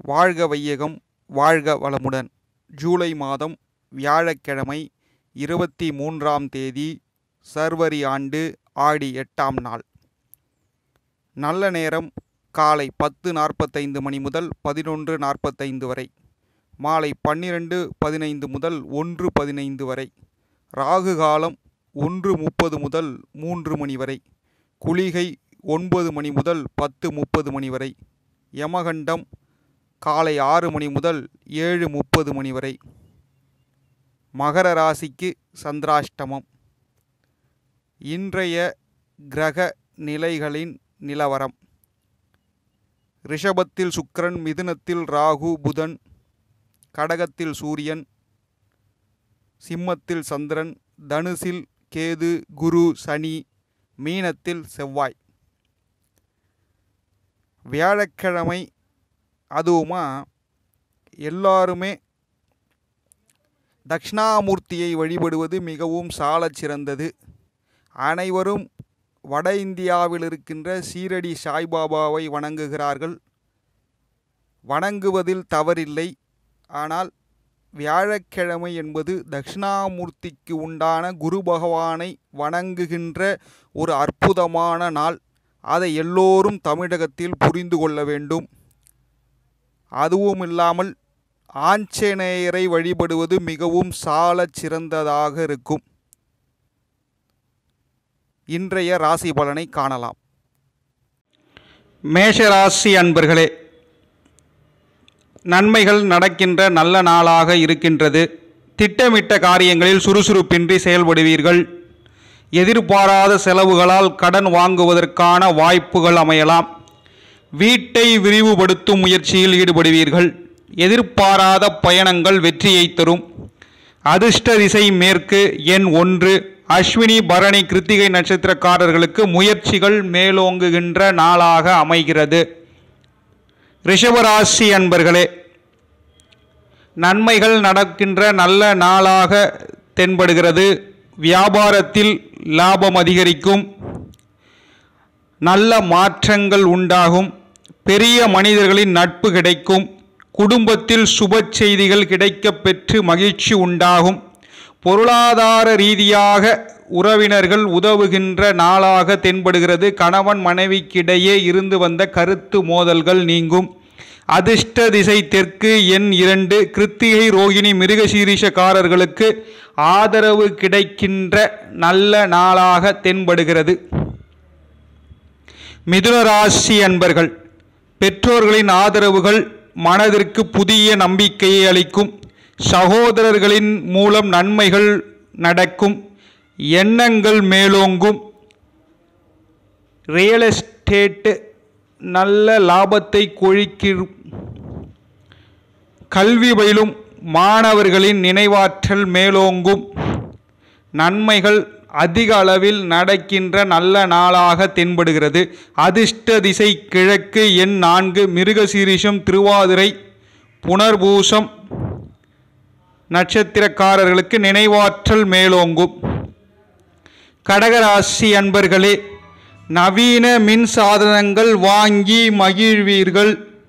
வாழ்க வையகம் வாழ்க வளமுடன் ஜூலை மாதம் வியாழக்கிழமை இருபத்தி மூன்றாம் தேதி சர்வரி ஆண்டு ஆடி எட்டாம் நாள் நல்ல நேரம் காலை பத்து நாற்பத்தைந்து மணி முதல் பதினொன்று நாற்பத்தைந்து வரை மாலை பன்னிரெண்டு பதினைந்து முதல் ஒன்று பதினைந்து வரை ராகு காலம் ஒன்று முப்பது முதல் மூன்று மணி வரை குளிகை ஒன்பது மணி முதல் பத்து முப்பது மணி வரை யமகண்டம் காலை ஆறு மணி முதல் ஏழு முப்பது மணி வரை மகர ராசிக்கு சந்திராஷ்டமம் இன்றைய கிரக நிலைகளின் நிலவரம் ரிஷபத்தில் சுக்கிரன் மிதுனத்தில் ராகு புதன் கடகத்தில் சூரியன் சிம்மத்தில் சந்திரன் தனுசில் கேது குரு சனி மீனத்தில் செவ்வாய் வியாழக்கிழமை அதுவுமா எல்லாருமே தக்ஷணாமூர்த்தியை வழிபடுவது மிகவும் சாலச் சிறந்தது அனைவரும் வட இந்தியாவில் இருக்கின்ற சீரடி சாய்பாபாவை வணங்குகிறார்கள் வணங்குவதில் தவறில்லை ஆனால் வியாழக்கிழமை என்பது தட்சிணாமூர்த்திக்கு உண்டான குரு பகவானை வணங்குகின்ற ஒரு அற்புதமான நாள் அதை எல்லோரும் தமிழகத்தில் புரிந்து கொள்ள வேண்டும் அதுவும் இல்லாமல் ஆஞ்சநேயரை வழிபடுவது மிகவும் சாலச் சிறந்ததாக இருக்கும் இன்றைய ராசி பலனை காணலாம் மேஷராசி அன்பர்களே நன்மைகள் நடக்கின்ற நல்ல நாளாக இருக்கின்றது திட்டமிட்ட காரியங்களில் சுறுசுறுப்பின்றி செயல்படுவீர்கள் எதிர்பாராத செலவுகளால் கடன் வாங்குவதற்கான வாய்ப்புகள் அமையலாம் வீட்டை விரிவுபடுத்தும் முயற்சியில் ஈடுபடுவீர்கள் எதிர்பாராத பயணங்கள் வெற்றியை தரும் அதிர்ஷ்ட திசை மேற்கு எண் ஒன்று அஸ்வினி பரணி கிருத்திகை நட்சத்திரக்காரர்களுக்கு முயற்சிகள் மேலோங்குகின்ற நாளாக அமைகிறது ரிஷபராசி அன்பர்களே நன்மைகள் நடக்கின்ற நல்ல நாளாக தென்படுகிறது வியாபாரத்தில் லாபம் அதிகரிக்கும் நல்ல மாற்றங்கள் உண்டாகும் பெரிய மனிதர்களின் நட்பு கிடைக்கும் குடும்பத்தில் சுப செய்திகள் கிடைக்கப் பெற்று மகிழ்ச்சி உண்டாகும் பொருளாதார ரீதியாக உறவினர்கள் உதவுகின்ற நாளாக தென்படுகிறது கணவன் மனைவிக்கிடையே இருந்து வந்த கருத்து மோதல்கள் நீங்கும் அதிர்ஷ்ட திசை தெற்கு எண் இரண்டு கிருத்திகை ரோகிணி மிருகசீரிஷக்காரர்களுக்கு ஆதரவு கிடைக்கின்ற நல்ல நாளாக தென்படுகிறது மிதுன ராசி அன்பர்கள் பெற்றோர்களின் ஆதரவுகள் மனதிற்கு புதிய நம்பிக்கையை அளிக்கும் சகோதரர்களின் மூலம் நன்மைகள் நடக்கும் எண்ணங்கள் மேலோங்கும் ரியல் எஸ்டேட்டு நல்ல லாபத்தை கொழிக்கும் கல்வி பயிலும் மாணவர்களின் நினைவாற்றல் மேலோங்கும் நன்மைகள் அதிக அளவில் நடக்கின்ற நல்ல நாளாக தென்படுகிறது அதிர்ஷ்ட திசை கிழக்கு எண் நான்கு மிருகசீரிஷம் திருவாதிரை புனர்பூசம் நட்சத்திரக்காரர்களுக்கு நினைவாற்றல் மேலோங்கும் கடகராசி அன்பர்களே நவீன மின் சாதனங்கள் வாங்கி மகிழ்வீர்கள்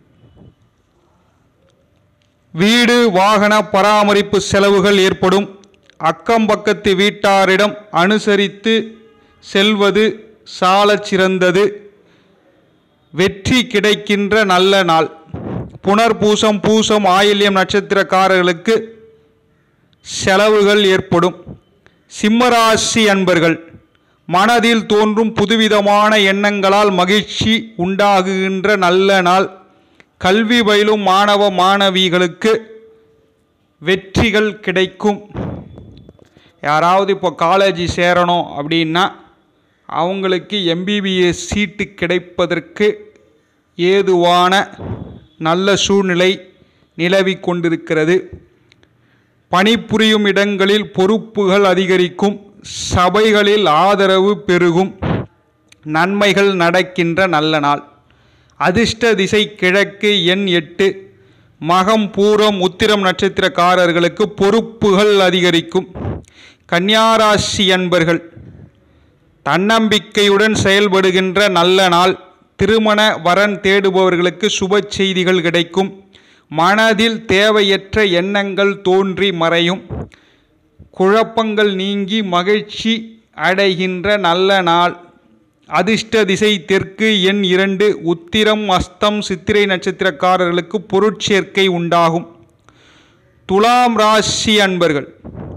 வீடு வாகன பராமரிப்பு செலவுகள் ஏற்படும் அக்கம் பக்கத்து வீட்டாரிடம் அனுசரித்து செல்வது சாலச் சிறந்தது வெற்றி கிடைக்கின்ற நல்ல நாள் புனர்பூசம் பூசம் ஆயில்யம் நட்சத்திரக்காரர்களுக்கு செலவுகள் ஏற்படும் சிம்மராசி அன்பர்கள் மனதில் தோன்றும் புதுவிதமான எண்ணங்களால் மகிழ்ச்சி உண்டாகுகின்ற நல்ல நாள் கல்வி பயிலும் மாணவ மாணவிகளுக்கு வெற்றிகள் கிடைக்கும் யாராவது இப்போ காலேஜ் சேரணும் அப்படின்னா அவங்களுக்கு எம்பிபிஎஸ் சீட்டு கிடைப்பதற்கு ஏதுவான நல்ல சூழ்நிலை நிலவி கொண்டிருக்கிறது பணிபுரியும் இடங்களில் பொறுப்புகள் அதிகரிக்கும் சபைகளில் ஆதரவு பெருகும் நன்மைகள் நடக்கின்ற நல்ல நாள் அதிர்ஷ்ட திசை கிழக்கு எண் எட்டு மகம் பூரம் உத்திரம் நட்சத்திரக்காரர்களுக்கு பொறுப்புகள் அதிகரிக்கும் கன்னியாராசி அன்பர்கள் தன்னம்பிக்கையுடன் செயல்படுகின்ற நல்ல நாள் திருமண வரன் தேடுபவர்களுக்கு சுப செய்திகள் கிடைக்கும் மனதில் தேவையற்ற எண்ணங்கள் தோன்றி மறையும் குழப்பங்கள் நீங்கி மகிழ்ச்சி அடைகின்ற நல்ல நாள் அதிர்ஷ்ட திசை தெற்கு எண் இரண்டு உத்திரம் அஸ்தம் சித்திரை நட்சத்திரக்காரர்களுக்கு பொருட்சேர்க்கை உண்டாகும் துலாம் ராசி அன்பர்கள்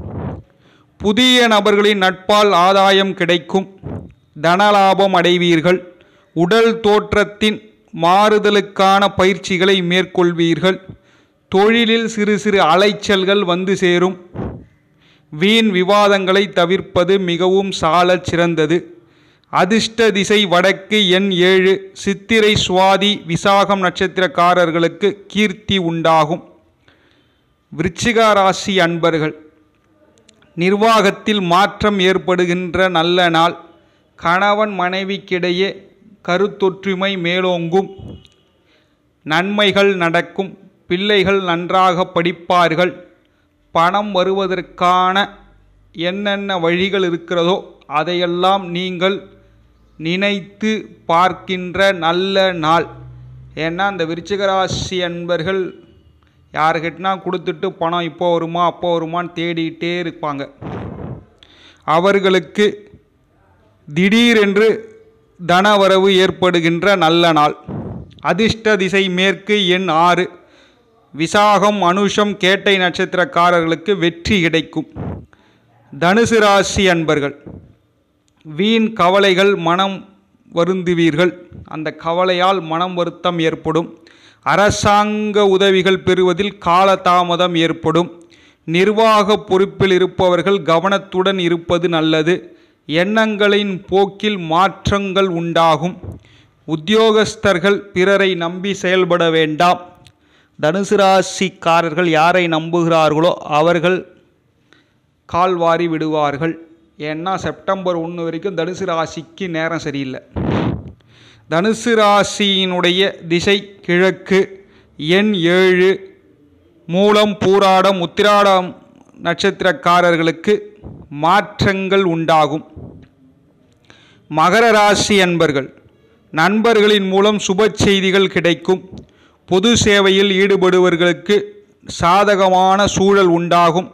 புதிய நபர்களின் நட்பால் ஆதாயம் கிடைக்கும் தனலாபம் அடைவீர்கள் உடல் தோற்றத்தின் மாறுதலுக்கான பயிற்சிகளை மேற்கொள்வீர்கள் தொழிலில் சிறு சிறு அலைச்சல்கள் வந்து சேரும் வீண் விவாதங்களை தவிர்ப்பது மிகவும் சாலச் சிறந்தது அதிர்ஷ்ட திசை வடக்கு எண் ஏழு சித்திரை சுவாதி விசாகம் நட்சத்திரக்காரர்களுக்கு கீர்த்தி உண்டாகும் விருச்சிக ராசி அன்பர்கள் நிர்வாகத்தில் மாற்றம் ஏற்படுகின்ற நல்ல நாள் கணவன் மனைவிக்கிடையே கருத்தொற்றுமை மேலோங்கும் நன்மைகள் நடக்கும் பிள்ளைகள் நன்றாக படிப்பார்கள் பணம் வருவதற்கான என்னென்ன வழிகள் இருக்கிறதோ அதையெல்லாம் நீங்கள் நினைத்து பார்க்கின்ற நல்ல நாள் ஏன்னா அந்த விருச்சிகராசி அன்பர்கள் யாருக்கிட்டனா கொடுத்துட்டு பணம் இப்போ வருமா அப்போ வருமான்னு தேடிக்கிட்டே இருப்பாங்க அவர்களுக்கு திடீரென்று தனவரவு ஏற்படுகின்ற நல்ல நாள் அதிர்ஷ்ட திசை மேற்கு எண் ஆறு விசாகம் அனுஷம் கேட்டை நட்சத்திரக்காரர்களுக்கு வெற்றி கிடைக்கும் தனுசு ராசி அன்பர்கள் வீண் கவலைகள் மனம் வருந்துவீர்கள் அந்த கவலையால் மனம் வருத்தம் ஏற்படும் அரசாங்க உதவிகள் பெறுவதில் காலதாமதம் ஏற்படும் நிர்வாக பொறுப்பில் இருப்பவர்கள் கவனத்துடன் இருப்பது நல்லது எண்ணங்களின் போக்கில் மாற்றங்கள் உண்டாகும் உத்தியோகஸ்தர்கள் பிறரை நம்பி செயல்பட வேண்டாம் தனுசு ராசிக்காரர்கள் யாரை நம்புகிறார்களோ அவர்கள் கால்வாரி விடுவார்கள் ஏன்னா செப்டம்பர் ஒன்று வரைக்கும் தனுசு ராசிக்கு நேரம் சரியில்லை தனுசு ராசியினுடைய திசை கிழக்கு எண் ஏழு மூலம் பூராடம் உத்திராடம் நட்சத்திரக்காரர்களுக்கு மாற்றங்கள் உண்டாகும் மகர ராசி அன்பர்கள் நண்பர்களின் மூலம் சுப செய்திகள் கிடைக்கும் பொது சேவையில் ஈடுபடுவர்களுக்கு சாதகமான சூழல் உண்டாகும்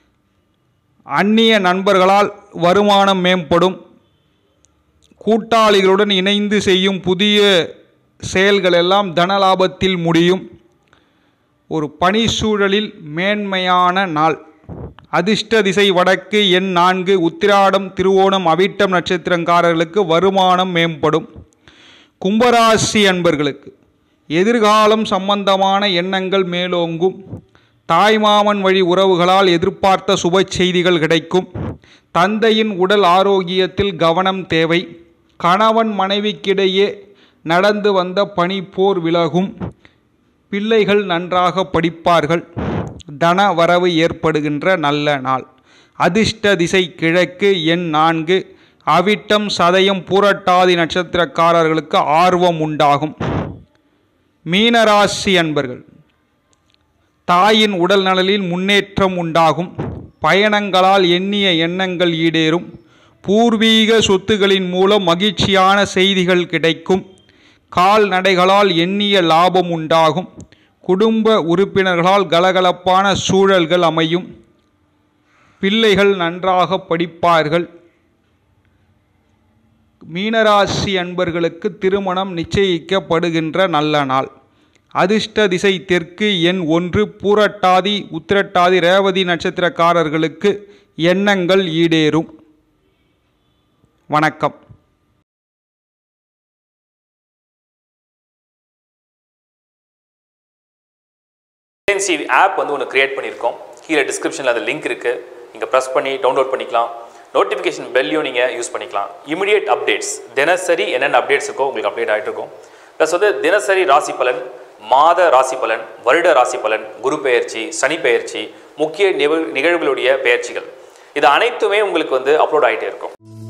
அந்நிய நண்பர்களால் வருமானம் மேம்படும் கூட்டாளிகளுடன் இணைந்து செய்யும் புதிய செயல்கள் எல்லாம் தனலாபத்தில் முடியும் ஒரு பணி சூழலில் மேன்மையான நாள் அதிர்ஷ்ட திசை வடக்கு எண் நான்கு உத்திராடம் திருவோணம் அவிட்டம் நட்சத்திரக்காரர்களுக்கு வருமானம் மேம்படும் கும்பராசி அன்பர்களுக்கு எதிர்காலம் சம்பந்தமான எண்ணங்கள் மேலோங்கும் தாய்மாமன் வழி உறவுகளால் எதிர்பார்த்த சுப செய்திகள் கிடைக்கும் தந்தையின் உடல் ஆரோக்கியத்தில் கவனம் தேவை கணவன் மனைவிக்கிடையே நடந்து வந்த பனி போர் விலகும் பிள்ளைகள் நன்றாக படிப்பார்கள் தன வரவு ஏற்படுகின்ற நல்ல நாள் அதிர்ஷ்ட திசை கிழக்கு எண் நான்கு அவிட்டம் சதயம் பூரட்டாதி நட்சத்திரக்காரர்களுக்கு ஆர்வம் உண்டாகும் மீனராசி அன்பர்கள் தாயின் உடல் நலனில் முன்னேற்றம் உண்டாகும் பயணங்களால் எண்ணிய எண்ணங்கள் ஈடேறும் பூர்வீக சொத்துகளின் மூலம் மகிழ்ச்சியான செய்திகள் கிடைக்கும் கால்நடைகளால் எண்ணிய லாபம் உண்டாகும் குடும்ப உறுப்பினர்களால் கலகலப்பான சூழல்கள் அமையும் பிள்ளைகள் நன்றாக படிப்பார்கள் மீனராசி அன்பர்களுக்கு திருமணம் நிச்சயிக்கப்படுகின்ற நல்ல நாள் அதிர்ஷ்ட திசை தெற்கு எண் ஒன்று பூரட்டாதி உத்திரட்டாதி ரேவதி நட்சத்திரக்காரர்களுக்கு எண்ணங்கள் ஈடேறும் வணக்கம் ஏஎன்சி ஆப் வந்து ஒன்று கிரியேட் பண்ணியிருக்கோம் கீழே டிஸ்கிரிப்ஷனில் அந்த லிங்க் இருக்குது நீங்கள் ப்ரெஸ் பண்ணி டவுன்லோட் பண்ணிக்கலாம் நோட்டிஃபிகேஷன் பெல்லையும் நீங்கள் யூஸ் பண்ணிக்கலாம் இமிடியேட் அப்டேட்ஸ் தினசரி என்னென்ன அப்டேட்ஸ் இருக்கோ உங்களுக்கு அப்டேட் ஆகிட்டு இருக்கும் ப்ளஸ் வந்து தினசரி ராசி பலன் மாத ராசி பலன் வருட ராசி பலன் குரு பெயர்ச்சி சனி பெயர்ச்சி முக்கிய நிகழ் நிகழ்வுகளுடைய பெயர்ச்சிகள் இது அனைத்துமே உங்களுக்கு வந்து அப்லோட் ஆகிட்டே இருக்கும்